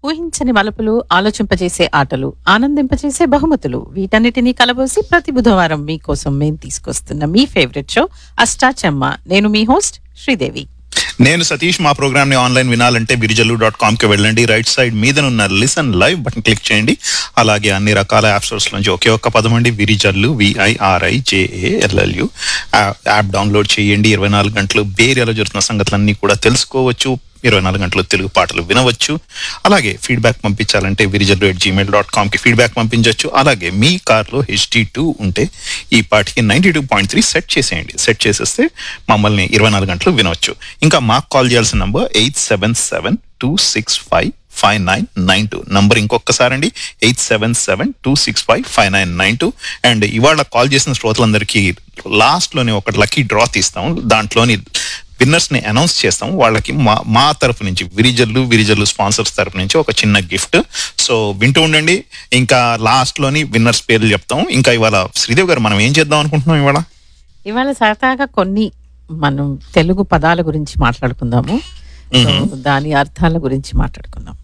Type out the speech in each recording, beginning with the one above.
ఊహించని మలుపులు ఆలోచింపజేసే ఆటలు ఆనందింపజేసే బహుమతులు వీటన్నిటినీ కలబోసి ప్రతి బుధవారం మీకోసం మేము తీసుకొస్తున్న మీ ఫేవరెట్ షో అష్టాచమ్మ నేను మీ హోస్ట్ శ్రీదేవి నేను సతీష్ మా ప్రోగ్రామ్ ని ఆన్లైన్ వినాలంటే విరిజల్లు డాట్ కామ్ కి వెళ్ళండి రైట్ సైడ్ మీదనున్న లిసన్ లైవ్ బటన్ క్లిక్ చేయండి అలాగే అన్ని రకాల యాప్ స్టోర్స్ నుంచి ఒకే ఒక్క పదం అండి Virijallu V I R I J A L L U app download చేయండి ఇరవై నాలుగు గంటలు బేరియాలో జరుగుతున్న సంగతులన్నీ కూడా తెలుసుకోవచ్చు ఇరవై నాలుగు గంటలు తెలుగు పాటలు వినవచ్చు అలాగే ఫీడ్బ్యాక్ పంపించాలంటే Virijallu at gmail dot com కి ఫీడ్బ్యాక్ పంపించవచ్చు అలాగే మీ కార్లో హెచ్డి టూ ఉంటే ఈ పాటికి ninety two point three set చేసేయండి సెట్ చేసేస్తే మమ్మల్ని ఇరవై నాలుగు గంటలు వినవచ్చు ఇంకా మాకు కాల్ చేయాల్సిన number eight seven seven two six five five nine nine two number ఇంకొకసారి అండి eight seven seven two six five five nine nine two and ఇవాళ కాల్ చేసిన శ్రోతలందరికీ లాస్ట్ లోని ఒక లక్కీ డ్రా తీస్తాం దాంట్లోని విన్నర్స్ ని అనౌన్స్ చేస్తాం వాళ్ళకి మా మా తరపు నుంచి విరిజల్లు విరిజల్లు స్పాన్సర్స్ తరపు నుంచి ఒక చిన్న గిఫ్ట్ సో వింటూ ఉండండి ఇంకా లాస్ట్ లోని విన్నర్స్ పేర్లు చెప్తాం ఇంకా ఇవాళ శ్రీదేవి గారు మనం ఏం చేద్దాం అనుకుంటున్నాం ఇవాళ ఇవాళ సరదాగా కొన్ని మనం తెలుగు పదాల గురించి మాట్లాడుకుందాము సో దాని అర్థాల గురించి మాట్లాడుకుందాం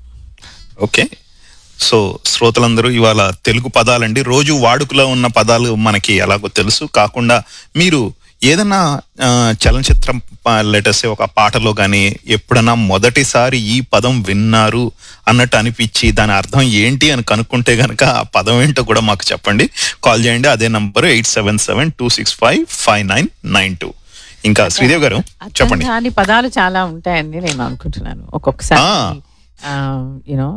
ఓకే సో శ్రోతలందరూ ఇవాళ తెలుగు పదాలండి రోజు వాడుకలో ఉన్న పదాలు మనకి ఎలాగో తెలుసు కాకుండా మీరు ఏదైనా ఆ, చలనచిత్రం లెటర్స్ ఒక పాటలో కానీ ఎప్పుడన్నా మొదటిసారి ఈ పదం విన్నారు అన్నట్టు అనిపించి దాని అర్థం ఏంటి అని కనుక్కుంటే గనక ఆ పదం ఏంటో కూడా మాకు చెప్పండి కాల్ చేయండి అదే number eight seven seven two six five five nine nine two ఇంకా శ్రీదేవి గారు అర్థం చెప్పండి కాని పదాలు చాలా ఉంటాయని నేను అనుకుంటున్నాను ఒక్కొక్కసారి ఆ. యూనో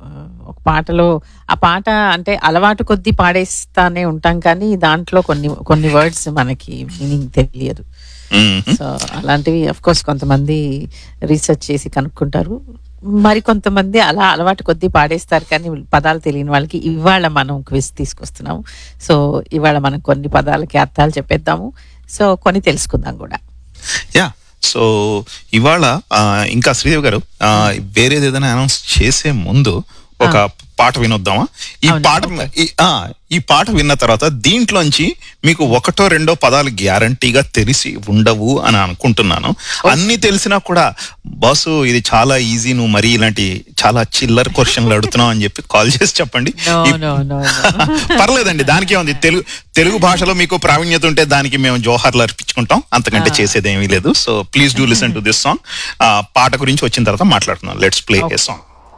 ఒక పాటలో ఆ పాట అంటే అలవాటు కొద్దీ పాడేస్తానే ఉంటాం కానీ దాంట్లో కొన్ని కొన్ని వర్డ్స్ మనకి మీనింగ్ తెలియదు మ్మ్. సో అలాంటివి అఫ్ కోర్స్ కొంతమంది రీసెర్చ్ చేసి కనుక్కుంటారు మరి కొంతమంది అలా అలవాటు కొద్దీ పాడేస్తారు కానీ పదాలు తెలియని వాళ్ళకి ఇవాళ మనం క్విజ్ తీసుకొస్తున్నాము సో ఇవాళ మనం కొన్ని పదాలకి అర్థాలు చెప్పేద్దాము సో కొన్ని తెలుసుకుందాం కూడా యా సో ఇవాళ ఆ, ఇంకా శ్రీదేవి గారు ఆ, వేరేది ఏదైనా అనౌన్స్ చేసే ముందు ఒక పాట వినొద్దామా ఈ అవును, పాట ఈ- ఆ, ఈ పాట విన్న తర్వాత దీంట్లోంచి మీకు ఒకటో రెండో పదాలు గ్యారంటీగా తెలిసి ఉండవు అని అనుకుంటున్నాను అన్ని తెలిసినా కూడా బాసు ఇది చాలా ఈజీ నువ్వు మరీ ఇలాంటి చాలా చిల్లర్ క్వశ్చన్లు అడుగుతున్నావు అని చెప్పి కాల్ చేసి చెప్పండి No, ఈ- no, no, no. పర్లేదండి దానికే ఉంది తెలుగు తెలుగు భాషలో మీకు ప్రావీణ్యత ఉంటే దానికి మేము జోహార్లు అర్పించుకుంటాం అంతకంటే చేసేది ఏమీ లేదు so please do listen to this song పాట గురించి వచ్చిన తర్వాత మాట్లాడుతున్నాం లెట్స్ ప్లే ఏ సాంగ్